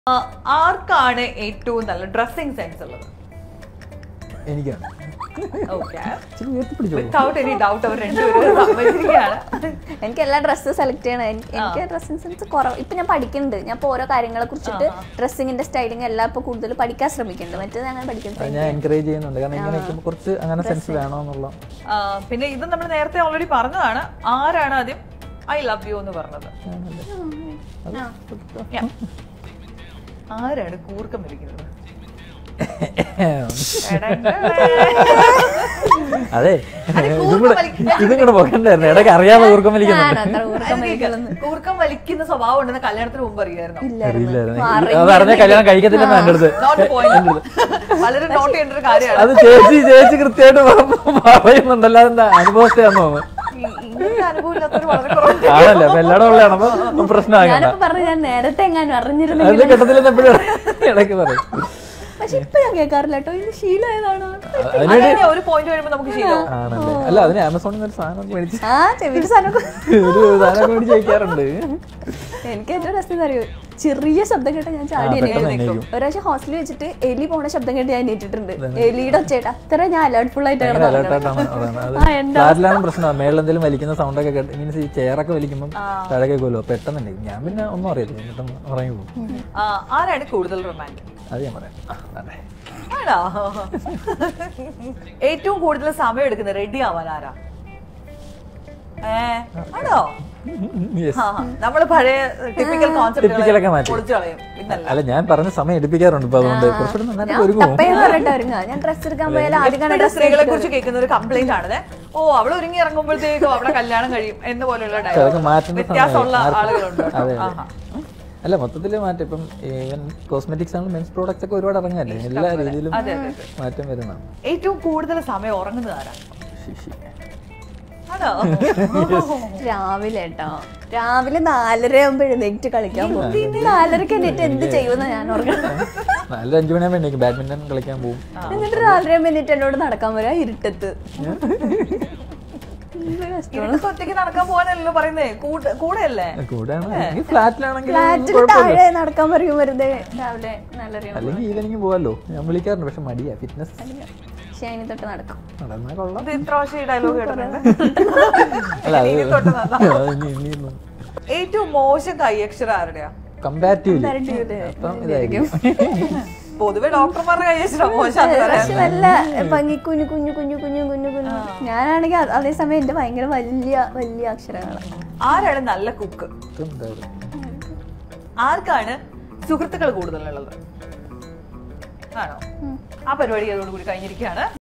ആ, ആർക്കാണ് ഏറ്റവും നല്ല ഡ്രസ്സിംഗ് സെൻസ് ഉള്ളത് എനിക്കാണ് ഓക്കെ ഇച്ചിരി ഉയർത്തിപ്പിടിച്ചോളൂ വിത്തൗട്ട് എനി ഡൗട്ട് അവർ രണ്ടുപേരും സമ്മതിച്ചിരിക്കുകയാണ് എനിക്ക് എല്ലാ ഡ്രസ്സ് സെലക്ട് ചെയ്യണം എനിക്ക് എനിക്ക് ഡ്രസ്സിംഗ് സെൻസ് കുറവ് ഇപ്പൊ ഞാൻ പഠിക്കുന്നുണ്ട് ഞാൻ ഇപ്പൊ ഓരോ കാര്യങ്ങളെ കുറിച്ചിട്ട് ഡ്രസ്സിങ്ങിന്റെ സ്റ്റൈലിംഗ് എല്ലാം ഇപ്പൊ കൂടുതൽ പഠിക്കാൻ ശ്രമിക്കുന്നുണ്ട് മറ്റേത് അങ്ങനെ അത് പഠിക്കുന്നത് ഞാൻ എൻകറേജ് ചെയ്യുന്നുണ്ട് കാരണം ഇങ്ങനെ നിൽക്കുമ്പോൾ കുറച്ച് അങ്ങനെ സെൻസ് വേണമെന്നുള്ള ആ, പിന്നെ ഇത് നമ്മൾ നേരത്തെ ഓൾറെഡി പറഞ്ഞതാണ് ആരാണ് ആദ്യം ഐ ലവ് യു എന്ന് പറഞ്ഞത് Yeah. ആരാണ് കൂർക്കം വലിക്കുന്നത് അതെ അത് ഇതും കൂർക്കം കൂടെ വലിക്കുന്ന- ഇതും കൂടെ പോകണ്ടായിരുന്നു ഇടയ്ക്ക് അറിയാതെ കൂർക്കം വലിക്കുന്നുണ്ട് അത്ര ഊർക്കം വലിക്കലൊന്നും കൂർക്കം വലിക്കുന്ന സ്വഭാവം ഉണ്ടെന്ന് കല്യാണത്തിന് മുമ്പ് അറിയായിരുന്നു അറിയില്ലായിരുന്നു അത് അറിഞ്ഞ കല്യാണം കഴിക്കത്തില്ലെന്ന് എൻ്റെ അടുത്ത് നോട്ട് പോയിന്റ് പലരും നോട്ട് ചെയ്യേണ്ട ഒരു കാര്യമാണ് അത് ചേച്ചി ചേച്ചി കൃത്യമായിട്ട് പറ- പറയുന്നുണ്ടല്ലോ അതിന്റെ അനുഭവത്തെയാന്ന് തോന്നുന്നു ഈ- ഇങ്ങനത്തെ അനുഭവം ഇല്ലാത്തവർ വളരെ കുറവുണ്ട് ആണല്ലോ അപ്പൊ എല്ലായിടും ഉള്ളതാണ് അപ്പൊ പ്രശ്നമാകണ്ട ഞാനിപ്പോ പറഞ്ഞു ഞാൻ നേരത്തെ എങ്ങാനും അതിന്റെ അറിഞ്ഞിരുന്നെങ്കിൽ ഘട്ടത്തിൽ എപ്പോഴും ഇടയ്ക്ക് പറയും പക്ഷെ ഇപ്പൊ ഞാൻ കേൾക്കാറില്ല കേട്ടോ ഇത് ശീലമായതാണോ അതിനുവേണ്ടി അതന്നെ ഒരു പോയിന്റ് വരുമ്പോ നമുക്ക് ശീലവും ആണല്ലേ അല്ല അതിന് ആമസോണിൽ നിന്ന് ഒരു സാധനം മേടിച്ച് ആ ചെവിയുടെ സാധനം ഒരു സാധനം മേടിച്ച് വയ്ക്കാറുണ്ട് എനിക്ക് ഏറ്റവും രസം അറിയോ ചെറിയ ശബ്ദം കേട്ട ഞാൻ ചാടി പെട്ടെന്ന് എണീക്കും. എണീക്കും. ഒരാഴ്ച ഹോസ്റ്റലിൽ വെച്ചിട്ട് എലി പോണ ശബ്ദം കേട്ട് ഞാൻ എണീറ്റിട്ടുണ്ട് എലിയുടെ ഒച്ചയായിട്ട് അത്ര ഞാൻ അലേർട്ട്ഫുൾ ആയിട്ട് ഭയങ്കര കിടന്നു അലേർട്ടായിട്ടാണ് പറയുന്നത് അത് ആ, എന്താ ഫ്ലാറ്റിലാണ് പ്രശ്നം മേളിൽ എന്തെങ്കിലും വലിക്കുന്ന സൗണ്ട് ഒക്കെ കേട്ട് മീൻസ് ഈ ചെയറൊക്കെ വലിക്കുമ്പോൾ താഴെ കേൾക്കുമല്ലോ പെട്ടെന്ന് ഞാൻ പിന്നെ ഒന്നും അറിയത്തില്ല പെട്ടെന്ന് ഉറങ്ങി പോകും ആ, ആരാണ് കൂടുതൽ റൊമാൻറ്റിക് അത് ഞാൻ പറയാം ആ, അതെ ആണോ ഏറ്റവും കൂടുതൽ സമയം എടുക്കുന്നത് റെഡി ആവാൻ ആരാ ഏ ആണോ Yes. ആ, നമ്മള് പഴയ ടിപ്പിക്കൽ Typical ഒക്കെ മാറ്റി. പൊളിച്ചു കളയും ഇന്നല്ല അല്ല ഞാൻ പറഞ്ഞ സമയം എടുപ്പിക്കാറുണ്ട് ഇപ്പൊ അതുകൊണ്ട് കുറച്ചുകൂടെ നന്നായിട്ട് ഒരുങ്ങും ടപ്പയെന്ന് പറഞ്ഞിട്ട് ഒരുങ്ങാ ഞാൻ ഡ്രസ് എടുക്കാൻ പോയാൽ ആദ്യം കാണാൻ എപ്പോഴും ഡ്രസ് സ്ത്രീകളെ കുറിച്ച് കേൾക്കുന്ന ഒരു കംപ്ലൈന്റ് ആണത് ഓ അവൾ ഒരുങ്ങി ഇറങ്ങുമ്പോഴത്തേക്കും അവളെ കല്യാണം കഴിയും എന്ന് പോലെയുള്ള അതൊക്കെ dialogue. മാറ്റുന്ന വ്യത്യാസമുള്ള സമയം ആളുകളുണ്ട് കേട്ടോ. അതെ ആഹാ. അല്ല മൊത്തത്തിൽ മാറ്റം ഇപ്പം ഈവൻ കോസ്മെറ്റിക്സ് ആണ് മെൻസ് പ്രോഡക്ട്സ് ഒക്കെ ഒരുപാട് ഇറങ്ങാല്ലേ എല്ലാ രീതിയിലും അതെ, അതെ, അതെ. മാറ്റം വരുന്നതാണ് ഏറ്റവും കൂടുതൽ സമയം ഉറങ്ങുന്നത് ആരാ ശിശി. ആണോ രാവിലെ കേട്ടോ രാവിലെ നാലര ആകുമ്പോൾ എഴുന്നേറ്റ് കളിക്കാൻ പോകും നാലരക്ക് എണീറ്റ് എന്ത് ചെയ്യുമെന്ന് ഞാൻ ഓർക്കണം നല്ല അഞ്ചു മണിയാകുമ്പോൾ എണീക്കും ബാഡ്മിന്റൺ കളിക്കാൻ പോകും എന്നിട്ട് നാലര മിനിറ്റ് എന്നോട് നടക്കാൻ വരാ ഇരുട്ടത്ത് എന്ത് കഷ്ടം. ഇരുട്ടത്ത് ഒറ്റയ്ക്ക് നടക്കാൻ പോകാനല്ലോ പറയുന്നേ കൂടെ കൂടെയല്ലേ കൂടെയാണ് ഫ്ലാറ്റിലാണെങ്കിൽ ഫ്ലാറ്റിൽ താഴെ നടക്കാൻ പറയും വെറുതെ രാവിലെ നാലര അല്ലെങ്കിൽ ഈവനിങ് പോവാലോ ഞാൻ വിളിക്കാറുണ്ട് പക്ഷെ മടിയാ ഫിറ്റ്നസ് പക്ഷെ അതിന് തൊട്ട് നടക്കും നടന്നാ കൊള്ളാം ഇത് ഇത്ര വർഷം ഈ ഡയലോഗ് കേട്ടിട്ടുണ്ട് അല്ല ഇനി തൊട്ട് നന്നാ. അത് ഏറ്റവും മോശം കൈയക്ഷരം ആരുടെയാ കമ്പാരിറ്റീവ്ലി Comparatively. അപ്പം ഇതായിരിക്കും പൊതുവെ ഡോക്ടർമാരുടെ കൈയക്ഷരം മോശം പക്ഷെ നല്ല ഭംഗി കുഞ്ഞു കുഞ്ഞു കുഞ്ഞു കുഞ്ഞു കുഞ്ഞു കുഞ്ഞു ഞാനാണെങ്കിൽ അത് അതേസമയം എന്റെ ഭയങ്കര വലിയ വലിയ അക്ഷരങ്ങളാണ് ആരാണ് നല്ല കുക്ക് എന്താ പറയുക ആർക്കാണ് സുഹൃത്തുക്കൾ കൂടുതലുള്ളത് ആണോ ആ പരിപാടി അതോടുകൂടി കഴിഞ്ഞിരിക്കുകയാണ്